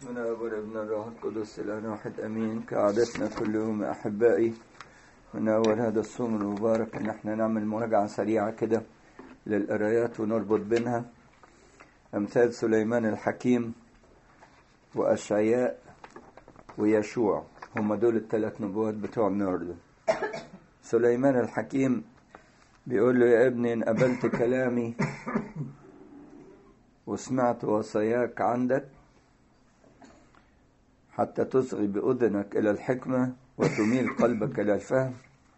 بسم الله والابن الروح القدس الان واحد امين كعادتنا كل يوم احبائي من اول هذا الصوم المبارك ان احنا نعمل مراجعه سريعه كده للقرايات ونربط بينها امثال سليمان الحكيم واشعياء ويشوع هم دول الثلاث نبوات بتوع النهارده سليمان الحكيم بيقول له يا ابني ان قبلت كلامي وسمعت وصاياك عندك حتى تصغي بأذنك إلى الحكمة وتميل قلبك إلى الفهم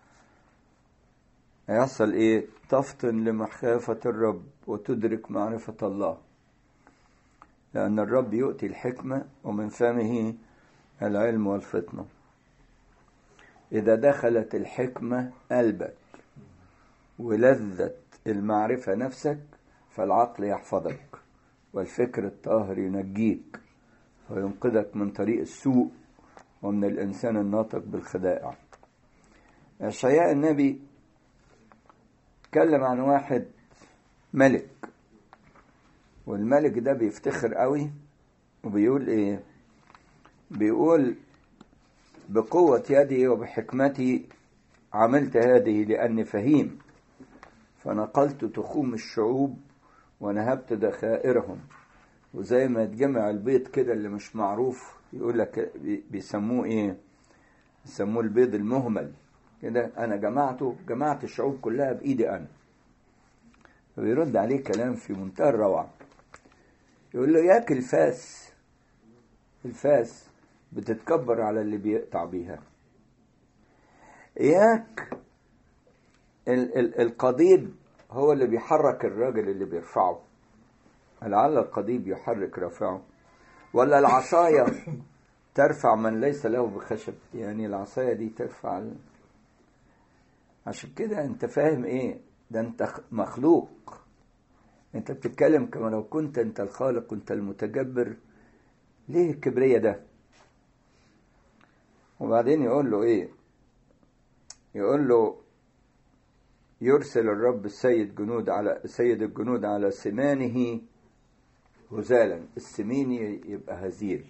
هيحصل إيه؟ تفطن لمخافة الرب وتدرك معرفة الله لأن الرب يؤتي الحكمة ومن فمه العلم والفطنة إذا دخلت الحكمة قلبك ولذت المعرفة نفسك فالعقل يحفظك والفكر الطاهر ينجيك وينقذك من طريق السوء ومن الإنسان الناطق بالخدائع أشعياء النبي تكلم عن واحد ملك والملك ده بيفتخر قوي وبيقول ايه بيقول بقوة يدي وبحكمتي عملت هذه لأني فهيم فنقلت تخوم الشعوب ونهبت ذخائرهم وزي ما يتجمع البيض كده اللي مش معروف يقول لك بيسموه ايه بيسموه البيض المهمل كده انا جمعته جمعت الشعوب كلها بايدي انا ويرد عليه كلام في منتهى الروعه يقول له ياك الفاس الفاس بتتكبر على اللي بيقطع بيها اياك ال- ال- القضيب هو اللي بيحرك الراجل اللي بيرفعه لعل القضيب يحرك رافعه ولا العصاية ترفع من ليس له بخشب يعني العصاية دي ترفع ال... عشان كده انت فاهم ايه ده انت مخلوق انت بتتكلم كما لو كنت انت الخالق وانت المتجبر ليه الكبرية ده وبعدين يقول له ايه يقول له يرسل الرب السيد جنود على سيد الجنود على سنانه هزالا السمين يبقى هزيل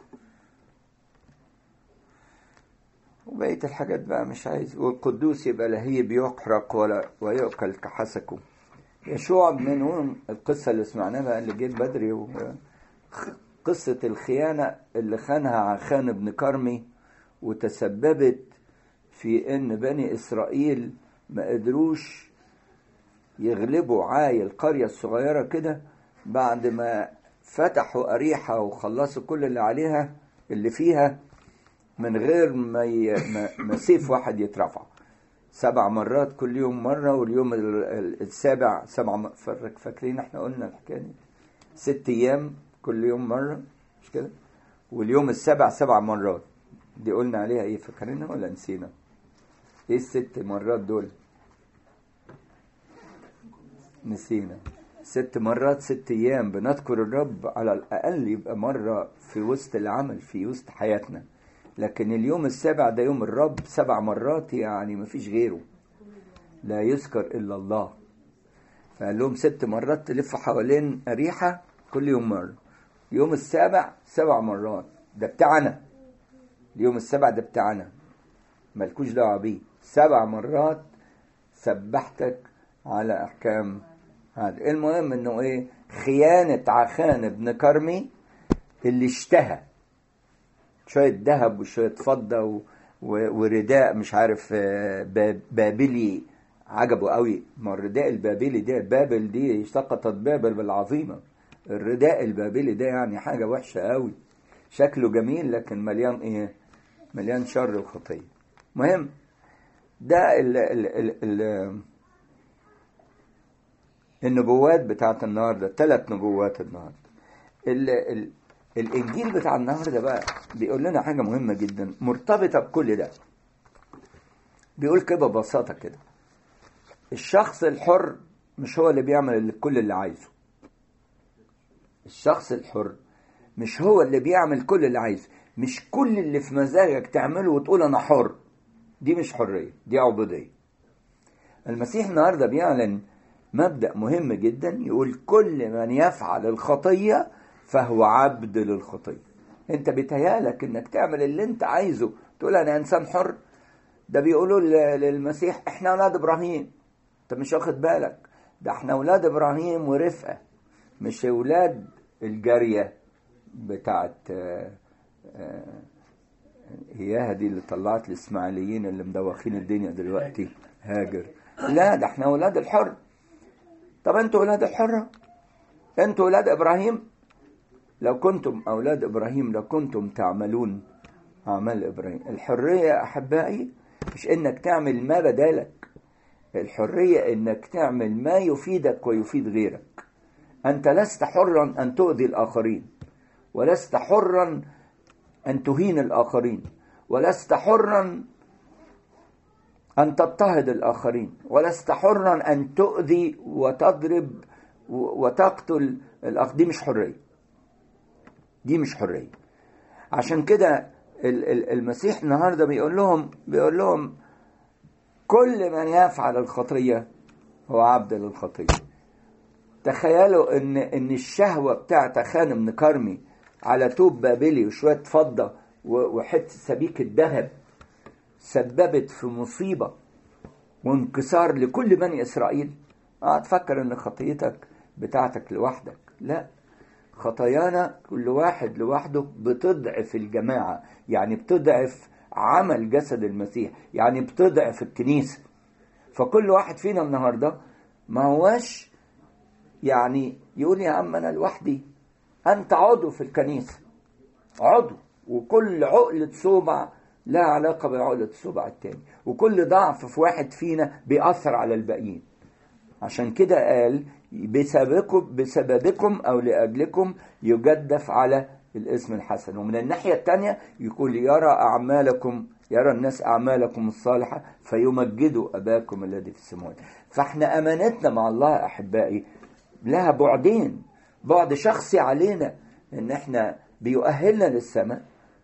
وبقية الحاجات بقى مش عايز والقدوس يبقى لهيب يحرق ولا ويؤكل كحسكه يشوع بن نون القصة اللي سمعناها بقى اللي جيت بدري و... قصة الخيانة اللي خانها عخان بن كرمي وتسببت في ان بني اسرائيل ما قدروش يغلبوا عاي القرية الصغيرة كده بعد ما فتحوا أريحة وخلصوا كل اللي عليها اللي فيها من غير ما, ي... ما... ما سيف واحد يترفع سبع مرات كل يوم مرة واليوم السابع سبع م... فاكرين احنا قلنا الحكاية دي ست أيام كل يوم مرة مش كده واليوم السابع سبع مرات دي قلنا عليها ايه فاكرينها ولا نسينا ايه الست مرات دول نسينا ست مرات ست ايام بنذكر الرب على الاقل يبقى مره في وسط العمل في وسط حياتنا لكن اليوم السابع ده يوم الرب سبع مرات يعني مفيش غيره لا يذكر الا الله فقال لهم ست مرات تلف حوالين اريحه كل يوم مره يوم السابع سبع مرات ده بتاعنا اليوم السابع ده بتاعنا ملكوش دعوه بيه سبع مرات سبحتك على احكام هذا المهم انه ايه خيانة عخان بن كرمي اللي اشتهى شوية ذهب وشوية فضة و... و... ورداء مش عارف بابلي عجبه قوي ما الرداء البابلي ده بابل دي سقطت بابل بالعظيمة الرداء البابلي ده يعني حاجة وحشة قوي شكله جميل لكن مليان ايه مليان شر وخطية مهم ده ال ال ال ال النبوات بتاعت النهاردة ثلاث نبوات النهاردة ال ال الإنجيل بتاع النهاردة بقى بيقول لنا حاجة مهمة جدا مرتبطة بكل ده بيقول كده ببساطة كده الشخص الحر مش هو اللي بيعمل كل اللي عايزه الشخص الحر مش هو اللي بيعمل كل اللي عايزه مش كل اللي في مزاجك تعمله وتقول أنا حر دي مش حرية دي عبودية المسيح النهاردة بيعلن مبدأ مهم جدا يقول كل من يفعل الخطية فهو عبد للخطية انت بيتهيالك انك تعمل اللي انت عايزه تقول انا انسان حر ده بيقولوا ل- للمسيح احنا اولاد ابراهيم انت مش واخد بالك ده احنا اولاد ابراهيم ورفقه مش اولاد الجاريه بتاعت آه، آه، اياها دي اللي طلعت الاسماعيليين اللي مدوخين الدنيا دلوقتي هاجر لا ده احنا اولاد الحر طب انتوا اولاد الحره انتوا اولاد ابراهيم لو كنتم اولاد ابراهيم لكنتم تعملون اعمال ابراهيم الحريه يا احبائي مش انك تعمل ما بدالك الحريه انك تعمل ما يفيدك ويفيد غيرك انت لست حرا ان تؤذي الاخرين ولست حرا ان تهين الاخرين ولست حرا أن تضطهد الآخرين ولست حرا أن تؤذي وتضرب و- وتقتل الآخر دي مش حرية دي مش حرية عشان كده ال- ال- المسيح النهاردة بيقول لهم بيقول لهم كل من يفعل الخطية هو عبد للخطية تخيلوا ان ان الشهوة بتاعت خان بن كرمي على توب بابلي وشوية فضة و- وحتة سبيك الذهب سببت في مصيبة وانكسار لكل بني إسرائيل اه تفكر ان خطيتك بتاعتك لوحدك لا خطايانا كل واحد لوحده بتضعف الجماعة يعني بتضعف عمل جسد المسيح يعني بتضعف الكنيسة فكل واحد فينا النهاردة ما هواش يعني يقول يا عم أنا لوحدي أنت عضو في الكنيسة عضو وكل عقلة صوبع لها علاقة بعقلة الصوبع التاني وكل ضعف في واحد فينا بيأثر على الباقيين عشان كده قال بسببكم بسببكم او لاجلكم يجدف على الاسم الحسن ومن الناحيه الثانيه يقول يرى اعمالكم يرى الناس اعمالكم الصالحه فيمجدوا اباكم الذي في السماوات فاحنا امانتنا مع الله احبائي لها بعدين بعد شخصي علينا ان احنا بيؤهلنا للسماء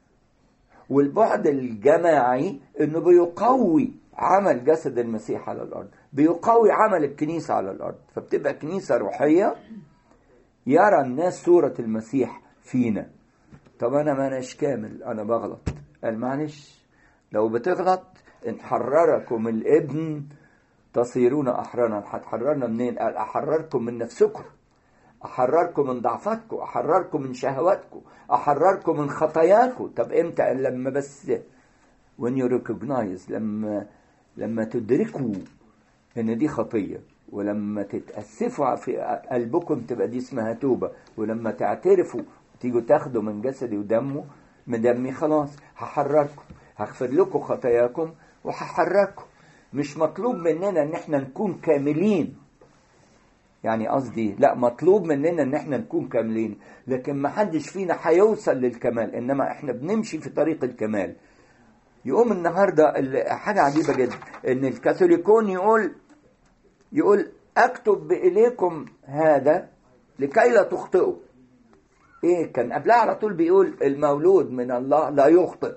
والبعد الجماعي انه بيقوي عمل جسد المسيح على الارض بيقوي عمل الكنيسه على الارض فبتبقى كنيسه روحيه يرى الناس صوره المسيح فينا طب انا ما اناش كامل انا بغلط قال معلش لو بتغلط ان حرركم الابن تصيرون احرارا هتحررنا منين قال احرركم من نفسكم احرركم من ضعفاتكم احرركم من شهواتكم احرركم من خطاياكم طب امتى لما بس when you recognize لما لما تدركوا ان دي خطيه ولما تتاسفوا في قلبكم تبقى دي اسمها توبه ولما تعترفوا تيجوا تاخدوا من جسدي ودمه من دمي خلاص هحرركم هغفر لكم خطاياكم وهحرركم مش مطلوب مننا ان احنا نكون كاملين يعني قصدي لا مطلوب مننا ان احنا نكون كاملين لكن ما حدش فينا هيوصل للكمال انما احنا بنمشي في طريق الكمال يقوم النهارده ال- حاجه عجيبه جدا ان الكاثوليكون يقول يقول اكتب اليكم هذا لكي لا تخطئوا ايه كان قبلها على طول بيقول المولود من الله لا يخطئ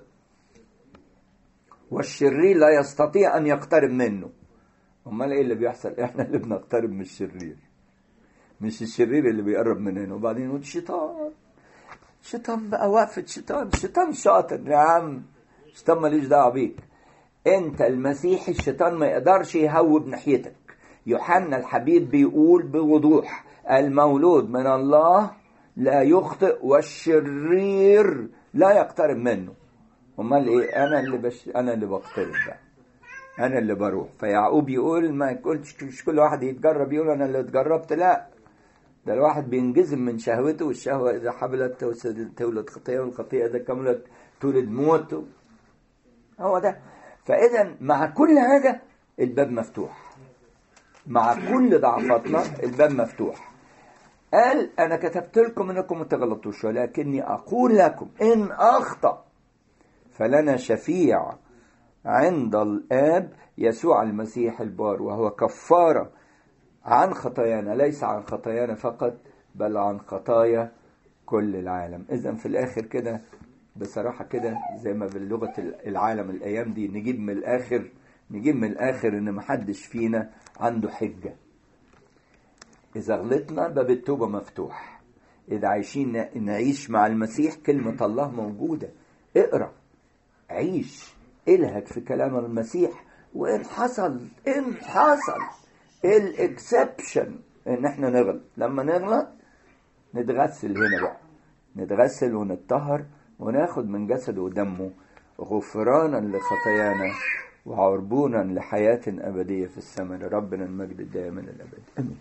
والشرير لا يستطيع ان يقترب منه امال ايه اللي بيحصل احنا اللي بنقترب من الشرير مش الشرير اللي بيقرب مننا وبعدين يقول شيطان شيطان بقى وقفة شيطان شيطان شاطر يا عم شيطان ماليش دعوه بيك انت المسيحي الشيطان ما يقدرش يهوب ناحيتك يوحنا الحبيب بيقول بوضوح المولود من الله لا يخطئ والشرير لا يقترب منه امال ايه انا اللي بش انا اللي بقترب بقى انا اللي بروح فيعقوب يقول ما يقولش مش كل واحد يتجرب يقول انا اللي اتجربت لا ده الواحد بينجزم من شهوته والشهوه اذا حبلت تولد خطيه والخطيه اذا كملت تولد موت هو ده فاذا مع كل حاجه الباب مفتوح مع كل ضعفاتنا الباب مفتوح قال انا كتبت لكم انكم ما تغلطوش ولكني اقول لكم ان اخطا فلنا شفيع عند الاب يسوع المسيح البار وهو كفاره عن خطايانا ليس عن خطايانا فقط بل عن خطايا كل العالم اذا في الاخر كده بصراحه كده زي ما بلغه العالم الايام دي نجيب من الاخر نجيب من الاخر ان محدش فينا عنده حجه اذا غلطنا باب التوبه مفتوح إذا عايشين نعيش مع المسيح كلمة الله موجودة اقرأ عيش الهك في كلام المسيح وإن حصل إن حصل الإكسبشن إن إحنا نغلط لما نغلط نتغسل هنا بقى نتغسل ونتطهر وناخد من جسده ودمه غفرانا لخطايانا وعربونا لحياة أبدية في السماء لربنا المجد دائما الأبد آمين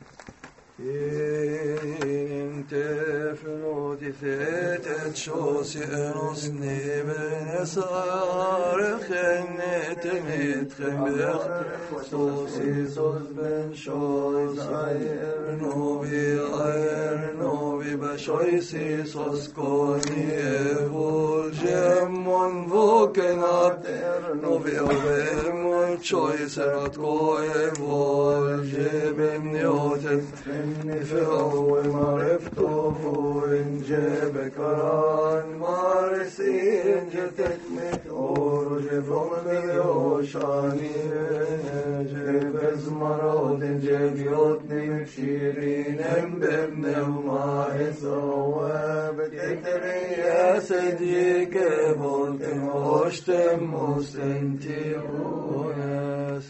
Inte förlåtit ett sjås i oss nebenes archenet mit chemech Stos Isos ben sjås ayer novi ayer novi bashois Isos koni evul gemon vokenat novi over mon chois erat ko evul geben yotet نفعه معرفته إن جاب كران مارسين جتك متور جفهم بيوشاني جاب زمرات جاب يوتني مشيرين بابن وما إسوا بتكتري يا سيدي كبولتن وشتم مستنتي وناس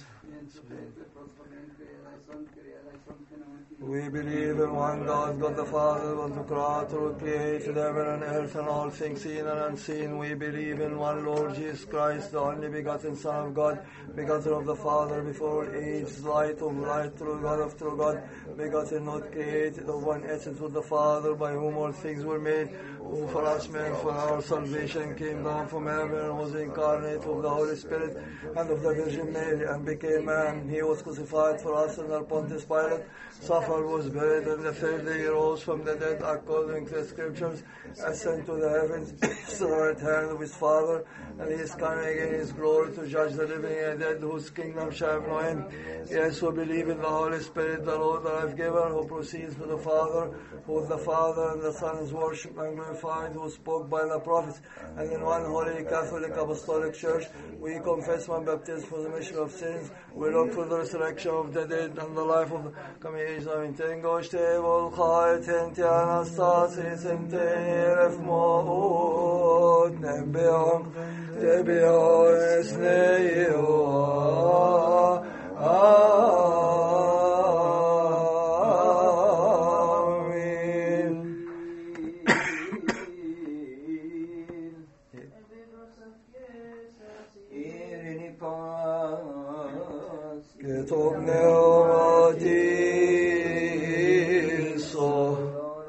We believe in one God, God the Father, one the Creator who created heaven and earth and all things seen and unseen. We believe in one Lord Jesus Christ, the only begotten Son of God, begotten of the Father before age, light of light, true God of true God, begotten, not created, of one essence with the Father, by whom all things were made, who for us men, for our salvation, came down from heaven and was incarnate of the Holy Spirit and of the Virgin Mary and became man. He was crucified for us under Pontius Pilate, suffered, was buried, and the third day he rose from the dead according to the scriptures, ascended to the heavens, to the right hand of his Father, and he is coming again in his glory to judge the living and dead, whose kingdom shall have no end. Yes, we believe in the Holy Spirit, the Lord, the life giver, who proceeds from the Father, who is the Father and the Son is worshipped and glorified, who spoke by the prophets, and in one holy Catholic Apostolic Church, we confess one baptism for the remission of sins. We look for the resurrection of the dead and the life of the coming age. Amen. Tengosh te volchai ten te anastasis en te eref mo'od nebeon tebeon es neio. Amen.